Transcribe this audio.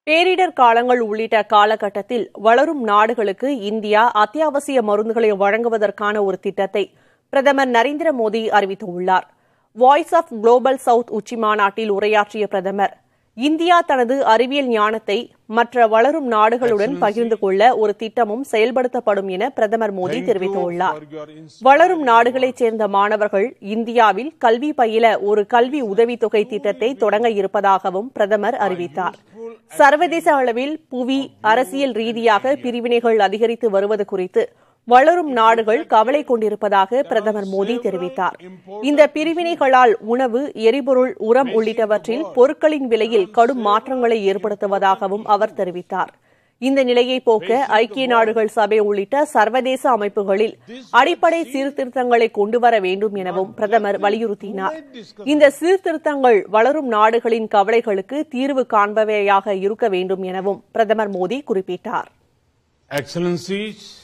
பேரிடர் காலங்கள் உள்ளிட்ட காலகட்டத்தில் வளரும் நாடுகளுக்கு இந்தியா அத்தியாவசிய மருந்துகளை வழங்குவதற்கான ஒரு திட்டத்தை பிரதமர் நரேந்திர மோடி அறிவித்துள்ளார் வாய்ஸ் ஆஃப் குளோபல் சவுத் உச்சிமாநாட்டில் உரையாற்றிய பிரதமர் இந்தியா தனது அறிவியல் ஞானத்தை மற்ற வளரும் நாடுகளுடன் பகிர்ந்து கொள்ள ஒரு திட்டமும் செயல்படுத்தப்படும் என பிரதமர் மோடி தெரிவித்துள்ளார் வளரும் நாடுகளைச் சேர்ந்த மாணவர்கள் இந்தியாவில் கல்வி பயில ஒரு கல்வி உதவித்தொகை திட்டத்தை தொடங்க இருப்பதாகவும் பிரதமர் அறிவித்தார் சர்வதேச அளவில் புவி அரசியல் ரீதியாக பிரிவினைகள் அதிகரித்து வருவது குறித்து வளரும் நாடுகள் கவலை கொண்டிருப்பதாக பிரதமர் மோடி தெரிவித்தார் இந்த பிரிவினைகளால் உணவு எரிபொருள் உரம் உள்ளிட்டவற்றில் பொருட்களின் விலையில் கடும் மாற்றங்களை ஏற்படுத்துவதாகவும் அவர் தெரிவித்தார் இந்த நிலையை போக்க ஐக்கிய நாடுகள் சபை உள்ளிட்ட சர்வதேச அமைப்புகளில் அடிப்படை சீர்திருத்தங்களை கொண்டுவர வேண்டும் எனவும் பிரதமர் வலியுறுத்தினார் இந்த சீர்திருத்தங்கள் வளரும் நாடுகளின் கவலைகளுக்கு தீர்வு காண்பவையாக இருக்க வேண்டும் எனவும் பிரதமர் மோடி குறிப்பிட்டார் Excellencies,